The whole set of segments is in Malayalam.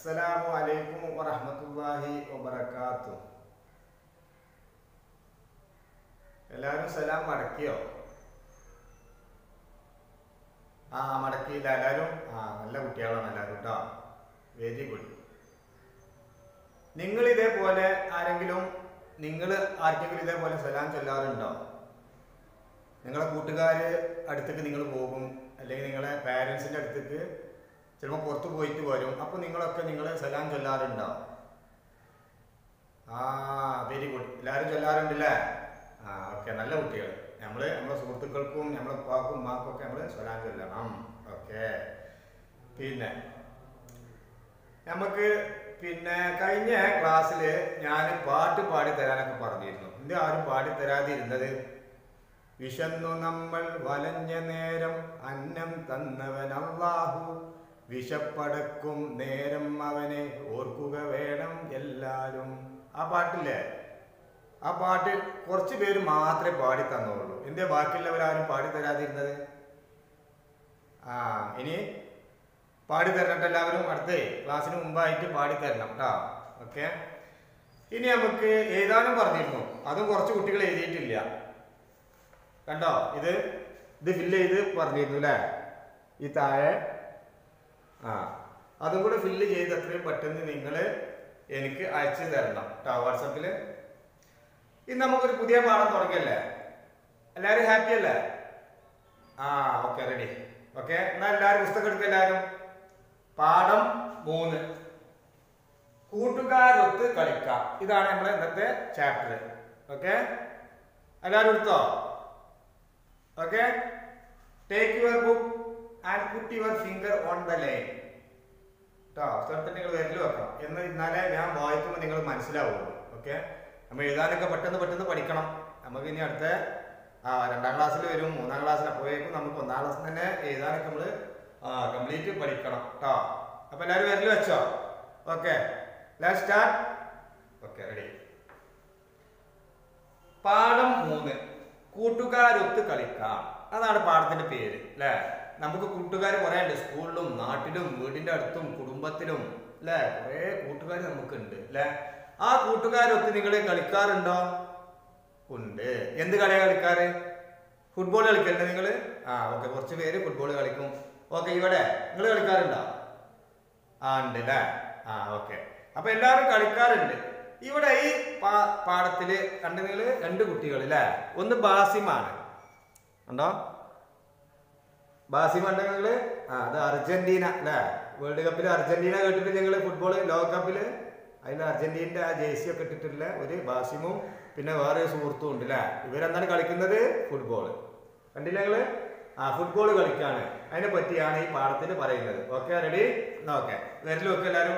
അസ്സലാമു അലൈക്കും വറഹ്മത്തുള്ളാഹി വബറകാത്തു എല്ലാവരും സലാം മടക്കിയോ ആ മടക്കിയില്ല എല്ലാവരും ആ നല്ല കുട്ടികളാണ് എല്ലാവരും കേട്ടോ വെരി ഗുഡ് നിങ്ങൾ ഇതേപോലെ ആരെങ്കിലും നിങ്ങൾ ആർക്കെങ്കിലും ഇതേപോലെ സലാം ചൊല്ലാറുണ്ടോ നിങ്ങളെ കൂട്ടുകാര് അടുത്തേക്ക് നിങ്ങൾ പോകും അല്ലെങ്കിൽ നിങ്ങളെ പാരൻസിന്റെ അടുത്തേക്ക് ചിലപ്പോൾ പുറത്ത് പോയിട്ട് വരും അപ്പോൾ നിങ്ങളൊക്കെ നിങ്ങൾ സലാം ചൊല്ലാറുണ്ടോ ആ വെരി ഗുഡ് എല്ലാവരും ചൊല്ലാറുണ്ടല്ലേ ആ ഓക്കെ നല്ല കുട്ടികൾ നമ്മൾ നമ്മളെ സുഹൃത്തുക്കൾക്കും നമ്മളെ ഉപ്പാക്കും ഉമ്മാക്കും ഒക്കെ നമ്മൾ സലാം ചൊല്ലണം ഓക്കെ പിന്നെ നമുക്ക് പിന്നെ കഴിഞ്ഞ ക്ലാസ്സിൽ ഞാൻ പാട്ട് പാടി തരാനൊക്കെ പറഞ്ഞിരുന്നു എന്ത് ആരും പാടി തരാതിരുന്നത് വിശന്നു നമ്മൾ വലഞ്ഞ നേരം അന്നം തന്നവൻ അള്ളാഹു വിശപ്പടക്കും നേരം അവനെ ഓർക്കുക വേണം എല്ലാരും ആ പാട്ടില്ലേ ആ പാട്ട് കുറച്ച് പേര് മാത്രമേ പാടി തന്നോളൂ എന്തേ ബാക്കിയുള്ളവരാരും പാടി തരാതിരുന്നത് ആ ഇനി പാടി തരണം എല്ലാവരും അടുത്തേ ക്ലാസ്സിന് മുമ്പായിട്ട് പാടി തരണം കേട്ടോ ഓക്കെ ഇനി നമുക്ക് എഴുതാനും പറഞ്ഞിരുന്നു അതും കുറച്ച് കുട്ടികൾ എഴുതിയിട്ടില്ല കണ്ടോ ഇത് ഇത് ഫില്ല് ചെയ്ത് പറഞ്ഞിരുന്നു അല്ലേ ഈ താഴെ ആ അതും കൂടെ ഫില്ല് ചെയ്ത് എത്രയും പെട്ടെന്ന് നിങ്ങൾ എനിക്ക് അയച്ചു തരണം കേട്ടോ വാട്സപ്പിൽ ഇന്ന് നമുക്കൊരു പുതിയ പാഠം തുടങ്ങിയല്ലേ എല്ലാവരും ഹാപ്പി അല്ലേ ആ ഓക്കെ റെഡി ഓക്കെ എന്നാ എല്ലാവരും പുസ്തകം എടുക്കുക എല്ലാവരും പാഠം മൂന്ന് കൂട്ടുകാരൊത്ത് കളിക്കാം ഇതാണ് നമ്മുടെ ഇന്നത്തെ ചാപ്റ്റർ ഓക്കെ എല്ലാവരും എടുത്തോ okay take your book and put your finger on the line കേട്ടോ സ്ഥലത്ത് നിങ്ങൾ വിരൽ വെക്കണം എന്ന് എന്നാലേ ഞാൻ വായിക്കുമ്പോൾ നിങ്ങൾ മനസ്സിലാവുള്ളൂ ഓക്കെ നമ്മൾ എഴുതാനൊക്കെ പെട്ടെന്ന് പെട്ടെന്ന് പഠിക്കണം നമുക്ക് ഇനി അടുത്ത ആ രണ്ടാം ക്ലാസ്സിൽ വരും മൂന്നാം ക്ലാസ്സിൽ അപ്പോഴേക്കും നമുക്ക് ഒന്നാം ക്ലാസ്സിൽ തന്നെ എഴുതാനൊക്കെ നമ്മൾ ആ കംപ്ലീറ്റ് പഠിക്കണം കേട്ടോ അപ്പൊ എല്ലാവരും വിരൽ വെച്ചോ okay let start okay ready പാഠം മൂന്ന് കൂട്ടുകാരൊത്ത് കളിക്കാം അതാണ് പാഠത്തിന്റെ പേര് അല്ലേ നമുക്ക് കൂട്ടുകാർ കുറേ ഉണ്ട് സ്കൂളിലും നാട്ടിലും വീടിന്റെ അടുത്തും കുടുംബത്തിലും അല്ലേ കുറേ കൂട്ടുകാർ നമുക്കുണ്ട് അല്ലേ ആ കൂട്ടുകാരൊത്ത് നിങ്ങൾ കളിക്കാറുണ്ടോ ഉണ്ട് എന്ത് കളിയാ കളിക്കാറ് ഫുട്ബോൾ കളിക്കല്ലേ നിങ്ങൾ ആ ഓക്കെ കുറച്ച് പേര് ഫുട്ബോൾ കളിക്കും ഓക്കെ ഇവിടെ നിങ്ങൾ കളിക്കാറുണ്ടോ ആ ഉണ്ട് അല്ലേ ആ ഓക്കെ അപ്പൊ എല്ലാവരും കളിക്കാറുണ്ട് ഇവിടെ ഈ പാ- പാഠത്തില് കണ്ട് നിങ്ങൾ രണ്ട് കുട്ടികൾ അല്ലേ ഒന്ന് ബാസിമാണ് ഉണ്ടോ ബാസിം ഉണ്ട് നിങ്ങള് ആ അത് അർജന്റീന അല്ലേ വേൾഡ് കപ്പിൽ അർജന്റീന കേട്ടിട്ട് നിങ്ങൾ ഫുട്ബോൾ ലോകകപ്പില് അതിൽ അർജന്റീനയുടെ ആ ജേഴ്സി ഒക്കെ ഇട്ടിട്ടുള്ള ഒരു ബാസിമും പിന്നെ വേറെ ഒരു സുഹൃത്തും ഉണ്ട് അല്ലേ ഇവരെന്താണ് കളിക്കുന്നത് ഫുട്ബോൾ കണ്ടില്ല നിങ്ങള് ആ ഫുട്ബോൾ കളിക്കാണ് അതിനെ പറ്റിയാണ് ഈ പാഠത്തിൽ പറയുന്നത് ഓക്കെ റെഡി എന്നാ ഓക്കെ വരലും ഒക്കെ എല്ലാവരും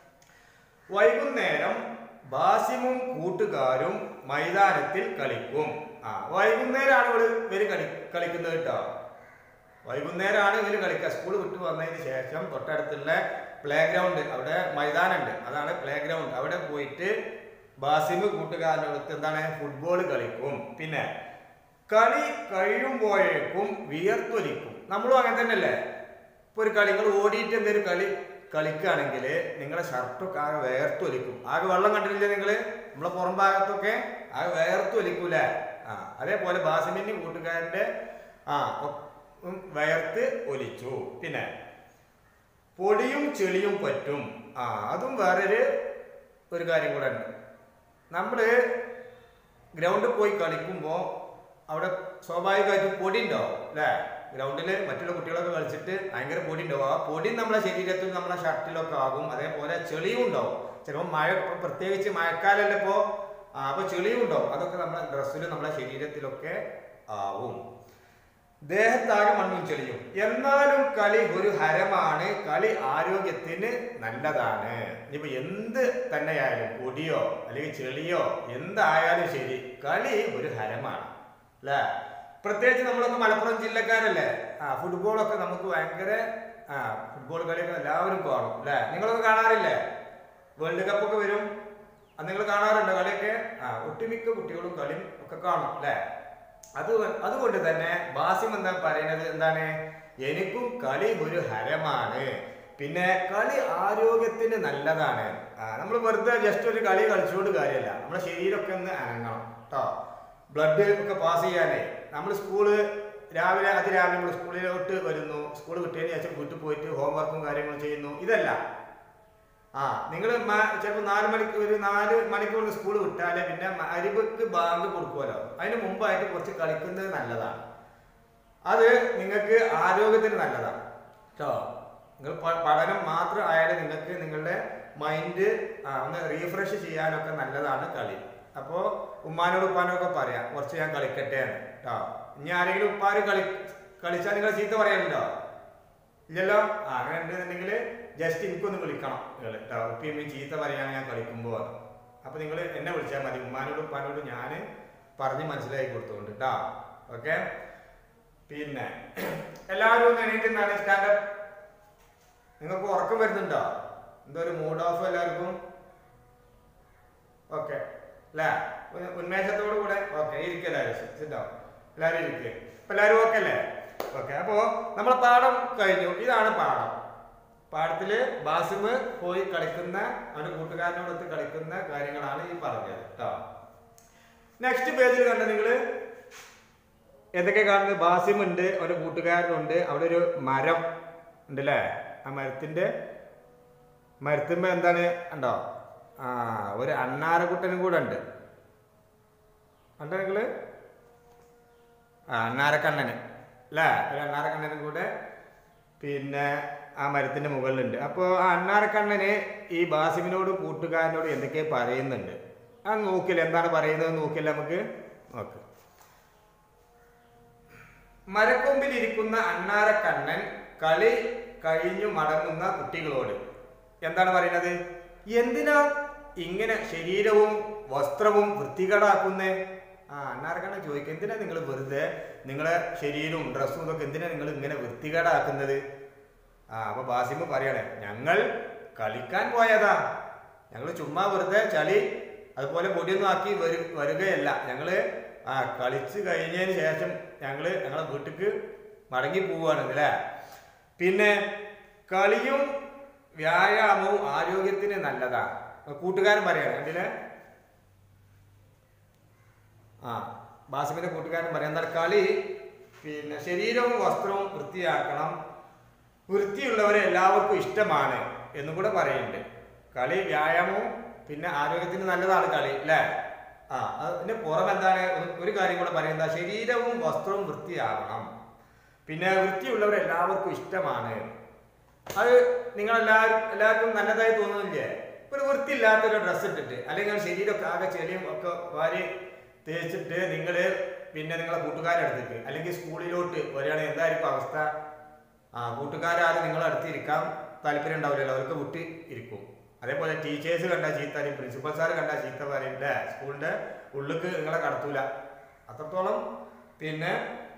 വൈകുന്നേരം ബാസിമും കൂട്ടുകാരും മൈതാനത്തിൽ കളിക്കും ആ വൈകുന്നേരമാണ് ഇവര് ഇവര് കളി കളിക്കുന്നത് കേട്ടോ വൈകുന്നേരമാണ് ഇവര് കളിക്കുക സ്കൂൾ വിട്ടു വന്നതിന് ശേഷം തൊട്ടടുത്തുള്ള പ്ലേ ഗ്രൗണ്ട് അവിടെ മൈതാനമുണ്ട് അതാണ് പ്ലേ ഗ്രൗണ്ട് അവിടെ പോയിട്ട് ബാസിമ് കൂട്ടുകാരനടുത്ത് എന്താണ് ഫുട്ബോൾ കളിക്കും പിന്നെ കളി കഴിയുമ്പോഴേക്കും വിയർത്തൊലിക്കും നമ്മളും അങ്ങനെ തന്നെയല്ലേ ഇപ്പൊ ഒരു കളി നിങ്ങൾ ഓടിയിട്ട് എന്തെങ്കിലും കളി കളിക്കുകയാണെങ്കിൽ നിങ്ങളുടെ ഷർട്ടൊക്കെ ആകെ വേർത്തൊലിക്കും ആകെ വെള്ളം കണ്ടിട്ടില്ലേ നിങ്ങൾ നമ്മളെ പുറം ഭാഗത്തൊക്കെ ആകെ വേർത്തൊലിക്കൂലേ ആ അതേപോലെ ബാസിമിന്റെ കൂട്ടുകാരന്റെ ആ ഒ- ഉം വയർത്ത് ഒലിച്ചു പിന്നെ പൊടിയും ചെളിയും പറ്റും ആ അതും വേറൊരു ഒരു കാര്യം കൂടെ ഉണ്ട് നമ്മള് ഗ്രൗണ്ടിൽ പോയി കളിക്കുമ്പോൾ അവിടെ സ്വാഭാവികമായിട്ടും പൊടി ഉണ്ടാവും അല്ലേ ഗ്രൗണ്ടിൽ മറ്റുള്ള കുട്ടികളൊക്കെ കളിച്ചിട്ട് ഭയങ്കര പൊടി ഉണ്ടാവും ആ പൊടി നമ്മളെ ശരീരത്തിൽ നമ്മളെ ഷർട്ടിലൊക്കെ ആകും അതേപോലെ ചെളിയും ഉണ്ടാവും ചിലപ്പോൾ മഴ ഇപ്പൊ പ്രത്യേകിച്ച് മഴക്കാലമല്ല ഇപ്പോ ആ, അപ്പൊ ചെളിയും ഉണ്ടാവും അതൊക്കെ നമ്മളെ ഡ്രസ്സിലും നമ്മളെ ശരീരത്തിലൊക്കെ ആവും ദേഹത്താകെ മണ്ണും ചെളിയും എന്നാലും കളി ഒരു ഹരമാണ് കളി ആരോഗ്യത്തിന് നല്ലതാണ് ഇനിയിപ്പോ എന്ത് തന്നെയായാലും പൊടിയോ അല്ലെങ്കിൽ ചെളിയോ എന്തായാലും ശരി കളി ഒരു ഹരമാണ് അല്ലേ പ്രത്യേകിച്ച് നമ്മളൊക്കെ മലപ്പുറം ജില്ലക്കാരല്ലേ ആ ഫുട്ബോളൊക്കെ നമുക്ക് ഭയങ്കര ആ ഫുട്ബോൾ കളിയൊക്കെ എല്ലാവരും കാണും അല്ലേ നിങ്ങളൊക്കെ കാണാറില്ലേ വേൾഡ് കപ്പ് ഒക്കെ വരും അത് നിങ്ങൾ കാണാറുണ്ടോ കളിയൊക്കെ ആ ഒട്ടുമിക്ക കുട്ടികളും കളിയും ഒക്കെ കാണും അല്ലേ അത് അതുകൊണ്ട് തന്നെ ബാസിം എന്താ പറയുന്നത് എന്താണ് എനിക്കും കളി ഒരു ഹരമാണ് പിന്നെ കളി ആരോഗ്യത്തിന് നല്ലതാണ് നമ്മൾ വെറുതെ ജസ്റ്റ് ഒരു കളി കളിച്ചുകൊണ്ട് കാര്യമല്ല നമ്മുടെ ശരീരമൊക്കെ ഒന്ന് അനങ്ങണം കേട്ടോ ബ്ലഡ് ഒക്കെ പാസ് ചെയ്യാനേ നമ്മൾ സ്കൂള് രാവിലെ അതിരാവിലെ നമ്മൾ സ്കൂളിലോട്ട് വരുന്നു സ്കൂൾ വിട്ടതിന് ശേഷം വീട്ടിൽ പോയിട്ട് ഹോംവർക്കും കാര്യങ്ങളും ചെയ്യുന്നു ഇതല്ല ആ നിങ്ങൾ ചിലപ്പോൾ നാല് മണിക്ക് ഒരു നാല് മണിക്കൂർ സ്കൂൾ വിട്ടാലേ പിന്നെ അരിബക്ക് ബാങ്ക് കൊടുക്കുമല്ലോ അതിന് മുമ്പായിട്ട് കുറച്ച് കളിക്കുന്നത് നല്ലതാണ് അത് നിങ്ങൾക്ക് ആരോഗ്യത്തിന് നല്ലതാണ് കേട്ടോ നിങ്ങൾ പ- പഠനം മാത്രം ആയാലും നിങ്ങൾക്ക് നിങ്ങളുടെ മൈൻഡ് ഒന്ന് റീഫ്രഷ് ചെയ്യാനൊക്കെ നല്ലതാണ് കളി അപ്പോൾ ഉമ്മാനോട് ഉപ്പാനോടൊക്കെ പറയാം കുറച്ച് ഞാൻ കളിക്കട്ടെ എന്ന് കേട്ടോ ഇനി ആരെങ്കിലും ഉപ്പാര് കളി കളിച്ചാൽ നിങ്ങൾ ചീത്ത പറയാനുണ്ടോ ഇല്ലല്ലോ ആ അങ്ങനെ ഉണ്ടെന്നുണ്ടെങ്കിൽ ജസ്റ്റ് എനിക്കൊന്ന് വിളിക്കണം നിങ്ങൾ കേട്ടോ ഉപ്പിയും ഉമ്മയും ചീത്ത പറയാൻ ഞാൻ കളിക്കുമ്പോൾ അപ്പൊ നിങ്ങൾ എന്നെ വിളിച്ചാൽ മതി ഉമ്മാനോടും ഉപ്പാനോടും ഞാൻ പറഞ്ഞ് മനസ്സിലാക്കി കൊടുത്തോണ്ട് കേട്ടോ ഓക്കെ പിന്നെ എല്ലാവരും ഒന്ന് എണീറ്റുന്നാണ് സ്റ്റാൻഡപ്പ് നിങ്ങൾക്ക് ഉറക്കം വരുന്നുണ്ടോ എന്തോ ഒരു മൂഡ് ഓഫ് എല്ലാവർക്കും ഓക്കെ അല്ലേ ഉ- ഉന്മേഷത്തോടു കൂടെ ഓക്കെ ഇരിക്കല്ലാരും സിദ്ധോ എല്ലാവരും ഇരിക്കുക അപ്പൊ എല്ലാവരും ഓക്കെ അല്ലേ ഓക്കെ അപ്പോ നമ്മളെ പാഠം കഴിഞ്ഞു ഇതാണ് പാഠം പാഠത്തില് ബാസിമ് പോയി കളിക്കുന്ന അവന്റെ കൂട്ടുകാരനോടൊത്ത് കളിക്കുന്ന കാര്യങ്ങളാണ് ഈ പറഞ്ഞത് കേട്ടോ നെക്സ്റ്റ് പേജിൽ കണ്ട നിങ്ങള് എന്തൊക്കെ കാണുന്നത് ബാസിം ഉണ്ട് അവന്റെ കൂട്ടുകാരനുണ്ട് അവിടെ ഒരു മരം ഉണ്ട് അല്ലേ ആ മരത്തിന്റെ മരത്തുമ്പോ എന്താണ് ഉണ്ടോ ആ ഒരു അണ്ണാരക്കുട്ടനും കൂടെ ഉണ്ട് കണ്ടോ നിങ്ങള് ആ അണ്ണാരക്കണ്ണന് അല്ലേ ഒരു അണ്ണാരക്കണ്ണനും കൂടെ പിന്നെ ആ മരത്തിന്റെ മുകളിലുണ്ട് അപ്പോൾ ആ അണ്ണാരക്കണ്ണന് ഈ ബാസിമിനോട് കൂട്ടുകാരനോട് എന്തൊക്കെ പറയുന്നുണ്ട് ആ നോക്കില്ല എന്താണ് പറയുന്നത് നോക്കില്ല നമുക്ക് നോക്ക് മരക്കൊമ്പിൽ ഇരിക്കുന്ന അണ്ണാരക്കണ്ണൻ കളി കഴിഞ്ഞു മടങ്ങുന്ന കുട്ടികളോട് എന്താണ് പറയുന്നത് എന്തിനാ ഇങ്ങനെ ശരീരവും വസ്ത്രവും വൃത്തികേടാക്കുന്നേ ആ അണ്ണാരക്കണ്ണൻ ചോദിക്കുക എന്തിനാ നിങ്ങൾ വെറുതെ നിങ്ങളെ ശരീരവും ഡ്രസ്സും ഇതൊക്കെ എന്തിനാ നിങ്ങൾ ഇങ്ങനെ വൃത്തികേടാക്കുന്നത് ആ അപ്പൊ ബാസിമ് പറയണേ ഞങ്ങൾ കളിക്കാൻ പോയതാ ഞങ്ങൾ ചുമ്മാ വെറുതെ ചളി അതുപോലെ പൊടിയൊന്നും ആക്കി വരു വരികയല്ല ഞങ്ങള് ആ കളിച്ച് കഴിഞ്ഞതിന് ശേഷം ഞങ്ങള് ഞങ്ങളെ വീട്ടിക്ക് മടങ്ങി പോവുകയാണ് അല്ലേ പിന്നെ കളിയും വ്യായാമവും ആരോഗ്യത്തിന് നല്ലതാണ് കൂട്ടുകാരൻ പറയാണ് കണ്ടില്ലേ ആ ബാസിമിന്റെ കൂട്ടുകാരൻ പറയാം എന്താ കളി പിന്നെ ശരീരവും വസ്ത്രവും വൃത്തിയാക്കണം വൃത്തിയുള്ളവരെ എല്ലാവർക്കും ഇഷ്ടമാണ് എന്നും കൂടെ പറയുന്നുണ്ട് കളി വ്യായാമവും പിന്നെ ആരോഗ്യത്തിന് നല്ലതാണ് കളി അല്ലേ ആ അതിന് പുറം എന്താണ് ഒരു- ഒരു കാര്യം കൂടെ പറയുന്നത് ശരീരവും വസ്ത്രവും വൃത്തിയാകണം പിന്നെ വൃത്തിയുള്ളവർ എല്ലാവർക്കും ഇഷ്ടമാണ് അത് നിങ്ങൾ എല്ലാവരും എല്ലാവർക്കും നല്ലതായി തോന്നുന്നില്ലേ ഒരു വൃത്തിയില്ലാത്ത ഒരു ഡ്രസ്സ് ഇട്ടിട്ട് അല്ലെങ്കിൽ ശരീരമൊക്കെ ആകെ ചെളിയും ഒക്കെ വാരി തേച്ചിട്ട് നിങ്ങൾ പിന്നെ നിങ്ങളെ കൂട്ടുകാരെ അടുത്തേക്ക് അല്ലെങ്കിൽ സ്കൂളിലോട്ട് വരികയാണെങ്കിൽ എന്തായിരിക്കും അവസ്ഥ ആ കൂട്ടുകാരും നിങ്ങളെ അടുത്ത് ഇരിക്കാൻ താല്പര്യം ഉണ്ടാവില്ലല്ലോ അവർക്ക് വിട്ട് ഇരിക്കും അതേപോലെ ടീച്ചേഴ്സ് കണ്ടാൽ ചീത്ത പറയും പ്രിൻസിപ്പൽ സാർ കണ്ടാൽ ചീത്ത പറയും അല്ലേ സ്കൂളിന്റെ ഉള്ളിക്ക് നിങ്ങളെ കടത്തൂല അത്രത്തോളം പിന്നെ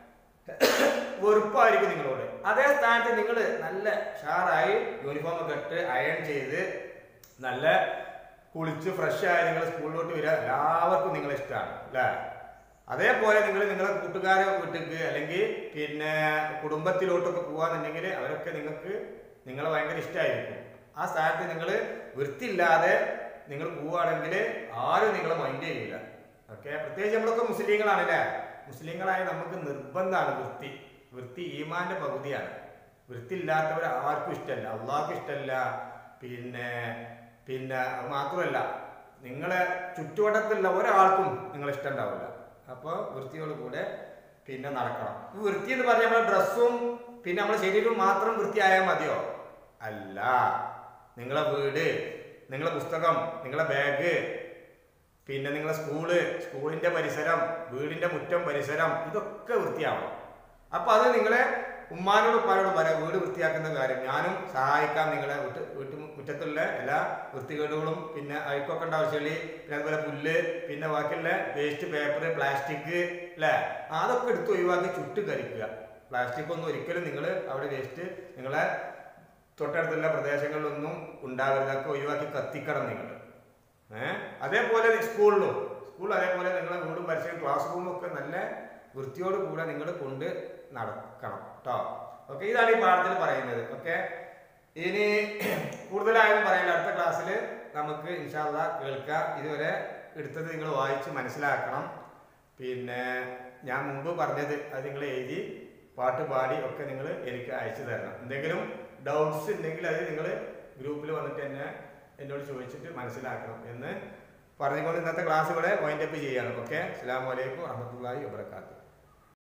വെറുപ്പായിരിക്കും നിങ്ങളോട് അതേ സ്ഥാനത്ത് നിങ്ങൾ നല്ല ഷാറായി യൂണിഫോം ഒക്കെ ഇട്ട് അയൺ ചെയ്ത് നല്ല കുളിച്ച് ഫ്രഷ് ആയി നിങ്ങൾ സ്കൂളിലോട്ട് വരിക എല്ലാവർക്കും നിങ്ങളെ ഇഷ്ടമാണ് അല്ലേ അതേപോലെ നിങ്ങൾ നിങ്ങളെ കൂട്ടുകാരെ വീട്ടിലേക്ക് അല്ലെങ്കിൽ പിന്നെ കുടുംബത്തിലോട്ടൊക്കെ പോവാന്നുണ്ടെങ്കിൽ അവരൊക്കെ നിങ്ങൾക്ക് നിങ്ങളെ ഭയങ്കര ഇഷ്ടമായിരിക്കും ആ സ്ഥാനത്ത് നിങ്ങൾ വൃത്തിയില്ലാതെ നിങ്ങൾ പോവുകയാണെങ്കിൽ ആരും നിങ്ങളെ മൈൻഡ് ചെയ്യില്ല ഓക്കെ പ്രത്യേകിച്ച് നമ്മളൊക്കെ മുസ്ലിങ്ങളാണല്ലേ മുസ്ലിങ്ങളായ നമുക്ക് നിർബന്ധമാണ് വൃത്തി വൃത്തി ഈമാന്റെ പകുതിയാണ് വൃത്തി ഇല്ലാത്തവർ ആർക്കും ഇഷ്ടമല്ല അള്ളാഹ്ക്കും ഇഷ്ടമല്ല പിന്നെ പിന്നെ അത് മാത്രമല്ല നിങ്ങളെ ചുറ്റുവട്ടത്തുള്ള ഒരാൾക്കും നിങ്ങളെ ഇഷ്ടം ഉണ്ടാവില്ല അപ്പോൾ വൃത്തിയോട് കൂടെ പിന്നെ നടക്കണം ഈ വൃത്തി എന്ന് പറഞ്ഞാൽ നമ്മുടെ ഡ്രസ്സും പിന്നെ നമ്മുടെ ശരീരവും മാത്രം വൃത്തിയായാൽ മതിയോ അല്ല നിങ്ങളെ വീട് നിങ്ങളെ പുസ്തകം നിങ്ങളെ ബാഗ് പിന്നെ നിങ്ങളെ സ്കൂള് സ്കൂളിന്റെ പരിസരം വീടിന്റെ മുറ്റം പരിസരം ഇതൊക്കെ വൃത്തിയാവണം അപ്പൊ അത് നിങ്ങളെ ഉമ്മാനോട് ഉപ്പാനോട് പറയാം വീട് വൃത്തിയാക്കുന്ന കാര്യം ഞാനും സഹായിക്കാം നിങ്ങളെ വീട്ട് വീട്ടു മുറ്റത്തുള്ള എല്ലാ വൃത്തികേടുകളും പിന്നെ അഴുക്കൊക്കെ ആവശ്യമില്ല പിന്നെ അതുപോലെ പുല്ല് പിന്നെ ബാക്കിയുള്ള വേസ്റ്റ് പേപ്പർ പ്ലാസ്റ്റിക് അല്ലേ അതൊക്കെ എടുത്ത് ഒഴിവാക്കി ചുട്ട് കരിക്കുക പ്ലാസ്റ്റിക് ഒന്നും ഒരിക്കലും നിങ്ങൾ അവിടെ വേസ്റ്റ് നിങ്ങളെ തൊട്ടടുത്തുള്ള പ്രദേശങ്ങളിലൊന്നും ഉണ്ടാവരുത് അതൊക്കെ ഒഴിവാക്കി കത്തിക്കണം നിങ്ങൾ ഏഹ് അതേപോലെ സ്കൂളിലും സ്കൂൾ അതേപോലെ നിങ്ങളെ വീടും പരിസരം ക്ലാസ് റൂമും ഒക്കെ നല്ല വൃത്തിയോട് കൂടെ നിങ്ങൾ കൊണ്ട് നടക്കണം കേട്ടോ ഓക്കെ ഇതാണ് ഈ പാഠത്തിൽ പറയുന്നത് ഓക്കെ ഇനി കൂടുതലായും പറയില്ല അടുത്ത ക്ലാസ്സിൽ നമുക്ക് ഇൻഷാല്ല കേൾക്കാം ഇതുവരെ എടുത്തത് നിങ്ങൾ വായിച്ച് മനസ്സിലാക്കണം പിന്നെ ഞാൻ മുമ്പ് പറഞ്ഞത് അത് നിങ്ങൾ എഴുതി പാട്ട് പാടി ഒക്കെ നിങ്ങൾ എനിക്ക് അയച്ചു തരണം എന്തെങ്കിലും ഡൗട്ട്സ് ഉണ്ടെങ്കിൽ അത് നിങ്ങൾ ഗ്രൂപ്പിൽ വന്നിട്ട് എന്നെ എന്നോട് ചോദിച്ചിട്ട് മനസ്സിലാക്കണം എന്ന് പറഞ്ഞുകൊണ്ട് ഇന്നത്തെ ക്ലാസ് ഇവിടെ വൈൻഡപ്പ് ചെയ്യണം ഓക്കെ അസ്സാം വലൈക്കും വറഹമത്തല്ലാഹി വാബർക്കാത്തു